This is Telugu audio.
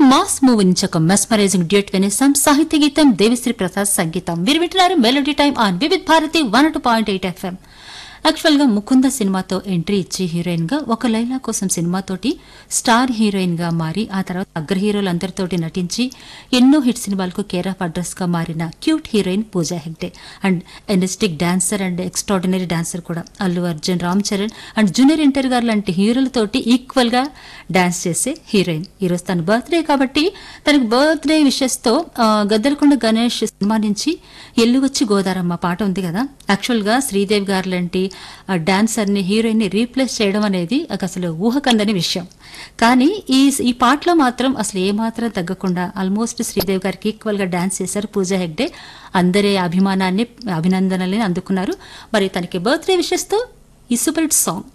మాస్ మూవ్ నుంచి ఒక మెస్మరైజింగ్ డ్యూట్ వినేసాం సాహిత్య గీతం దేవిశ్రీ ప్రసాద్ సంగీతం మీరు వింటున్నారు melody time on Vividh Bharati one two point eight FM actual గా ముకుంద సినిమాతో ఎంట్రీ ఇచ్చి హీరోయిన్ గా ఒక లైలా కోసం సినిమాతోటి స్టార్ హీరోయిన్ గా మారి ఆ తర్వాత అగ్ర హీరోలందరితోటి నటించి ఎన్నో హిట్ సినిమాలకు కేర్ ఆఫ్ అడ్రస్ గా మారిన cute heroine Pooja Hegde and energetic dancer and extraordinary dancer కూడా Allu Arjun Ram Charan and junior NTR garu లాంటి హీరోలతోటి ఈక్వల్ గా డాన్స్ చేసే హీరోయిన్ ఈరోజు తన బర్త్డే కాబట్టి తనకు బర్త్డే విషెస్ తో ఆ, గద్దలకొండ గణేష్ సినిమా నుంచి ఎల్లు వచ్చి గోదారమ్మ పాట ఉంది కదా యాక్చువల్ గా శ్రీదేవి గారు లాంటి డాన్సర్ ని హీరోయిన్ ని రీప్లేస్ చేయడం అనేది నాకు అసలు ఊహకందని విషయం కానీ ఈ ఈ పాటలో మాత్రం అసలు ఏమాత్రం తగ్గకుండా ఆల్మోస్ట్ శ్రీదేవి గారికి ఈక్వల్ గా డాన్స్ చేశారు పూజా హెగ్డే అందరి అభిమానాన్ని అభినందనల్ని అందుకున్నారు మరి తనకి బర్త్డే విషెస్ తో ఈ సూపర్ హిట్ సాంగ్